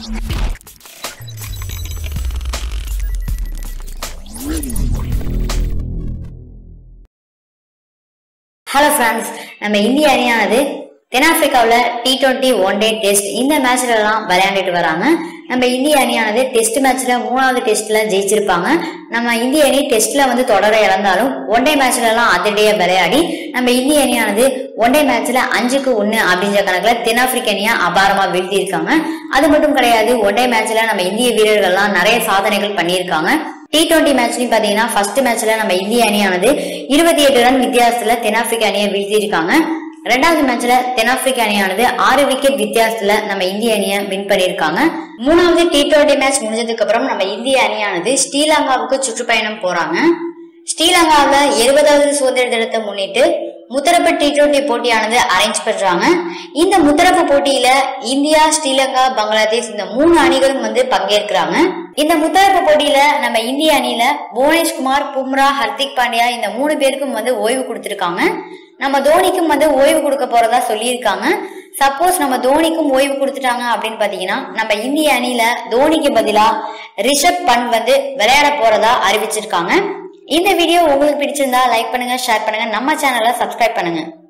hello friends நம்ம இந்திய அணியானது தென்னாப்பிரிக்காவில் T twenty one day test இந்த மேட்ச்லலாம் விளையாண்டுட்டு வராங்க நம்ம இந்திய அணியானது டெஸ்ட் மேட்ச்ல மூணாவது டெஸ்ட்ல ஜெயிச்சிருப்பாங்க நம்ம இந்திய அணி டெஸ்ட்ல வந்து தொடர இழந்தாலும் ஒன் டே மேட்ச்லலாம் அதிரடியா விளையாடி நம்ம இந்திய அணியானது ஒன் டே மேட்ச்ல அஞ்சுக்கு ஒன்னு அப்படின்ற கணக்குல தென்னாப்பிரிக்க அணியா அபாரமா வீழ்த்தி இருக்காங்க அது மட்டும் கிடையாது ஒன் டே மேட்ச்ல நம்ம இந்திய வீரர்கள்லாம் நிறைய சாதனைகள் பண்ணியிருக்காங்க டி டுவெண்ட்டி மேட்ச்லயும் பாத்தீங்கன்னா ஃபர்ஸ்ட் மேட்ச்ல நம்ம இந்திய அணியானது இருபத்தி எட்டு ரன் வித்தியாசத்துல தென்னாப்பிரிக்க அணியை வீழ்த்தி இருக்காங்க ரெண்டாவது மேட்ச்ல தென்னாப்பிரிக்க அணியானது ஆறு விக்கெட் வித்தியாசத்துல நம்ம இந்திய அணியை வின் பண்ணியிருக்காங்க மூணாவது டி டுவெண்ட்டி மேட்ச் முடிஞ்சதுக்கு அப்புறம் நம்ம இந்திய அணியானது ஸ்ரீலங்காவுக்கு சுற்றுப்பயணம் போறாங்க ஸ்ரீலங்காவில் எழுபதாவது சுதந்திர தினத்தை முன்னிட்டு முத்தரப்பு டி டுவெண்டி போட்டியானது அரேஞ்ச் பண்றாங்க இந்த முத்தரப்பு போட்டியில இந்தியா ஸ்ரீலங்கா பங்களாதேஷ் இந்த மூணு அணிகளும் வந்து பங்கேற்கிறாங்க இந்த முத்தரப்பு போட்டியில நம்ம இந்திய அணியில புவனேஷ்குமார் பும்ரா ஹர்திக் பாண்டியா இந்த மூணு பேருக்கும் வந்து ஓய்வு கொடுத்திருக்காங்க நம்ம தோனிக்கும் வந்து ஓய்வு கொடுக்க போறதா சொல்லியிருக்காங்க சப்போஸ் நம்ம தோனிக்கும் ஓய்வு கொடுத்துட்டாங்க அப்படின்னு பாத்தீங்கன்னா நம்ம இந்திய அணியில தோனிக்கு பதிலா ரிஷப் பண்ட் வந்து விளையாட போறதா அறிவிச்சிருக்காங்க இந்த வீடியோ உங்களுக்கு பிடிச்சிருந்தா லைக் பண்ணுங்க ஷேர் பண்ணுங்க நம்ம சேனலை சப்ஸ்கிரைப் பண்ணுங்க